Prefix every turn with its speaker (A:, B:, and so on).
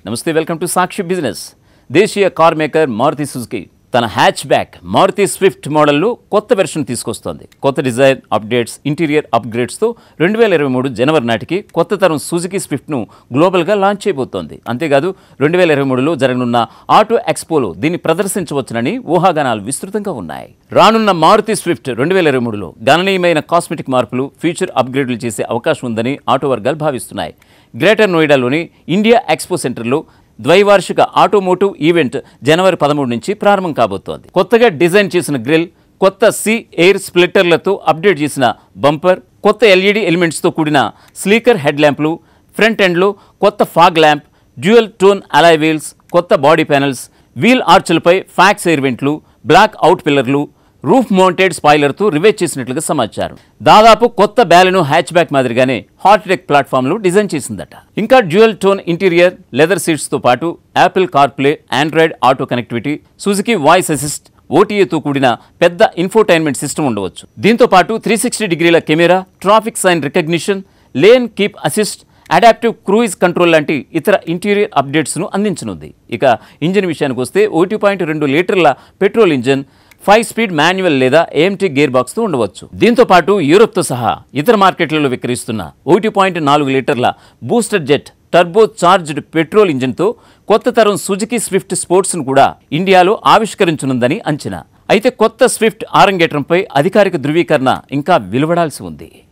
A: నమస్తే welcome to Sakshi business దేశీయ car maker Maruti Suzuki తన హ్యాచ్ బ్యాక్ మారుతి స్విఫ్ట్ మోడల్లో కొత్త వెర్షన్ తీసుకొస్తోంది కొత్త డిజైన్ అప్డేట్స్ ఇంటీరియర్ అప్గ్రేడ్స్తో రెండు వేల ఇరవై మూడు జనవరి నాటికి కొత్త తరం సుజుకి స్విఫ్ట్ను గ్లోబల్గా లాంచ్ చేయబోతోంది అంతేకాదు రెండు వేల ఇరవై మూడులో జరగనున్న ఆటో ఎక్స్పోలో దీన్ని ప్రదర్శించవచ్చునని ఊహాగానాలు విస్తృతంగా ఉన్నాయి రానున్న మారుతి స్విఫ్ట్ రెండు వేల ఇరవై మూడులో గణనీయమైన కాస్మెటిక్ మార్పులు ఫీచర్ అప్గ్రేడ్లు చేసే అవకాశం ఉందని ఆటో వర్గాలు భావిస్తున్నాయి గ్రేటర్ నోయిడాలోని ఇండియా ఎక్స్పో సెంటర్లో ద్వైవార్షిక ఆటోమోటివ్ ఈవెంట్ జనవరి పదమూడు నుంచి ప్రారంభం కాబోతోంది కొత్తగా డిజైన్ చేసిన గ్రిల్ కొత్త సి ఎయిర్ స్ప్లిట్టర్లతో అప్డేట్ చేసిన బంపర్ కొత్త ఎల్ఈడి ఎలిమెంట్స్తో కూడిన స్లీకర్ హెడ్ ల్యాంప్లు ఫ్రంట్ ఎండ్లో కొత్త fog lamp dual tone alloy wheels కొత్త బాడీ ప్యానెల్స్ వీల్ ఆర్చులపై ఫ్యాక్స్ ఎయిర్ వెంట్లు బ్లాక్ అవుట్ పిల్లర్లు రూఫ్ మౌంటెడ్ స్పాయిలర్తో రివేజ్ చేసినట్లుగా సమాచారం దాదాపు కొత్త బ్యాలను హ్యాచ్ బ్యాక్ మాదిరిగానే హాట్ టెక్ ప్లాట్ఫామ్లు డిజైన్ చేసిందట ఇంకా డ్యూయల్ టోన్ ఇంటీరియర్ లెదర్ సీట్స్తో పాటు Apple CarPlay Android auto connectivity Suzuki voice assist ఓటీఏతో కూడిన పెద్ద ఇన్ఫోటైన్మెంట్ సిస్టమ్ ఉండవచ్చు దీంతో పాటు త్రీ సిక్స్టీ డిగ్రీల camera traffic sign recognition lane keep assist adaptive cruise control లాంటి ఇతర ఇంటీరియర్ అప్డేట్స్ను అందించనుంది ఇక ఇంజిన్ విషయానికి వస్తే ఒకటి పాయింట్ రెండు లీటర్ల petrol engine five speed manual లేదా ఏఎంటీ గేర్ బాక్స్తో ఉండవచ్చు దీంతో పాటు యూరోప్తో సహా ఇతర మార్కెట్లలో విక్రయిస్తున్న ఒకటి పాయింట్ నాలుగు లీటర్ల booster jet turbo charged petrol ఇంజిన్తో కొత్త తరం సుజుకి స్విఫ్ట్ స్పోర్ట్స్ను కూడా ఇండియాలో ఆవిష్కరించనుందని అంచనా అయితే కొత్త స్విఫ్ట్ ఆరంగేట్రంపై అధికారిక ధృవీకరణ ఇంకా వెలువడాల్సి ఉంది